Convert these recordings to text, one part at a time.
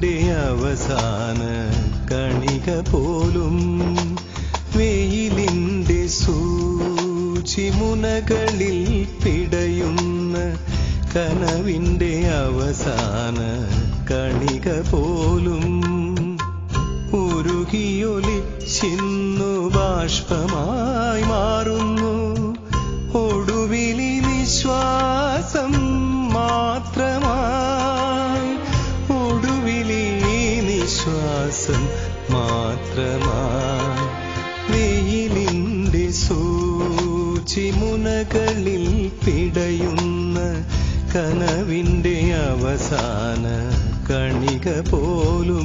കനവിൻ്റെ അവസാന കണിക പോലും വെയിലിൻ്റെ സൂചിമുനകളിൽ പിടയുന്ന കനവിൻ്റെ അവസാന കണിക പോലും ഉരുകിയൊലിച്ചിന്നു ബാഷ്പമായി മാറുന്നു ഒടുവിലി നിശ്വാസം മാത്രമായി ഒടുവിലി നിശ്വാസം മാത്രമായി വെയിലിൻ്റെ സൂചിമുനകളിൽ പിടയുന്ന കനവിൻ്റെ അവസാന കണിക പോലും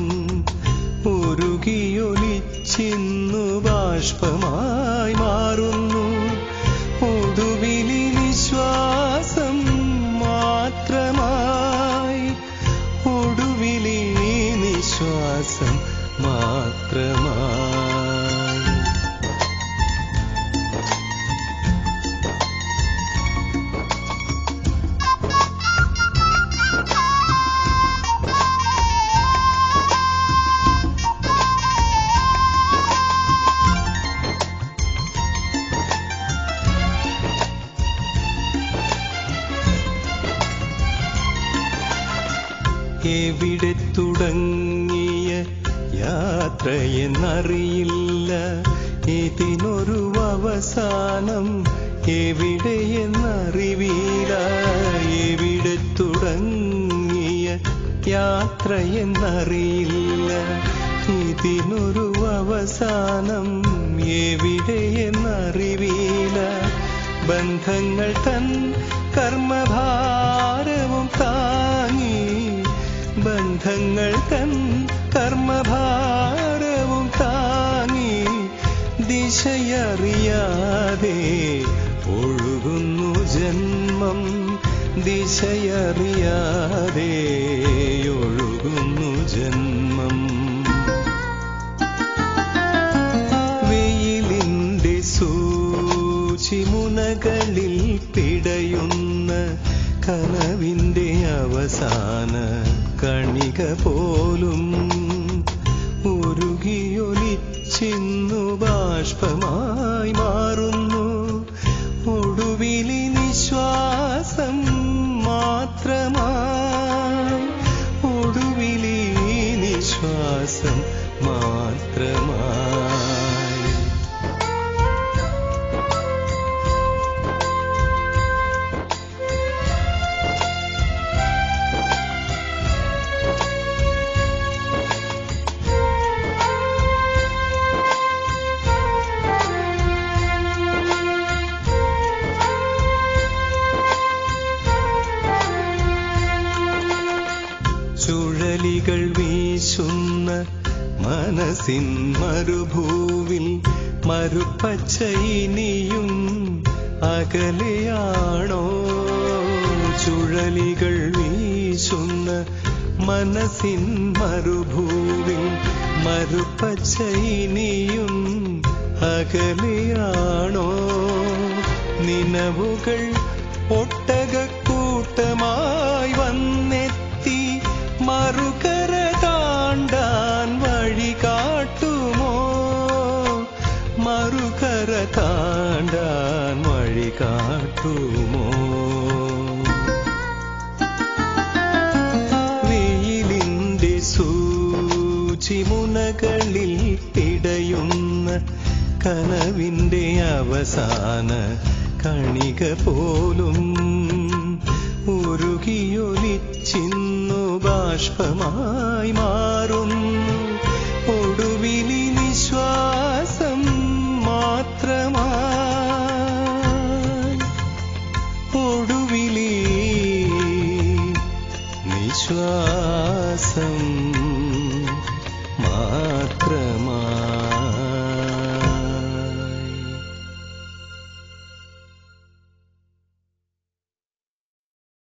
ഉരുകിയൊലിച്ചിന്നു ബാഷ്പമായി മാറുന്നു ഒടുവിലി നിശ്വാസം മാത്രമായി ഒടുവിലി നിശ്വാസം മാത്രമായി എവിടെ തുടങ്ങിയ യാത്രയെന്നറിയില്ല ഇതിനൊരു അവസാനം എവിടെയെന്നറിവില്ല എവിടെ തുടങ്ങിയ യാത്രയെന്നറിയില്ല ഇതിനൊരു അവസാനം എവിടെയെന്നറിവില്ല ബന്ധങ്ങൾ തൻ കർമ്മഭാരവും താങ്ങി ബന്ധങ്ങൾ തൻ കർമ്മഭാരവും താങ്ങി ദിശയറിയാതെ ഒഴുകുന്നു ജന്മം ദിശയറിയാതെ ഒഴുകുന്നു ജന്മം വെയിലിൻ്റെ സൂചിമുനകളിൽ പിടയുന്ന കനവിൻ്റെ അവസാന കണിക പോലും ഉരുകിയൊലിച്ചിന്നു ബാഷ്പമായി മാറുന്നു ഒടുവിലി നിശ്വാസം മാത്രമായി ഒടുവിലി നിശ്വാസം മാത്രമായി ചുഴലികൾ വീശുന്ന മനസ്സിൻ മരുഭൂവിൽ മരുപ്പച്ച ഇനിയും അകലെയാണോ ചുഴലികൾ വീശുന്ന മനസ്സിൻ മരുഭൂവിൽ മരുപ്പച്ച ഇനിയും അകലെയാണോ നിലവുകൾ ഒട്ടകക്കൂട്ടമായി വന്നെത്തി മറുകര താണ്ടാൻ വഴി കാട്ടുമോ മറുകര താണ്ടാൻ വഴി കാട്ടുമോ വെയിലിൻ്റെ സൂചിമുനകളിൽ പിടയുന്ന കനവിൻ്റെ അവസാന കണിക പോലും ഉരുകിയൊലിച്ചിന്നു ബാഷ്പമായി മാറുന്നു ഒടുവിലി നിശ്വാസം മാത്രമായി ഒടുവിലി നിശ്വാസം മാത്രമായി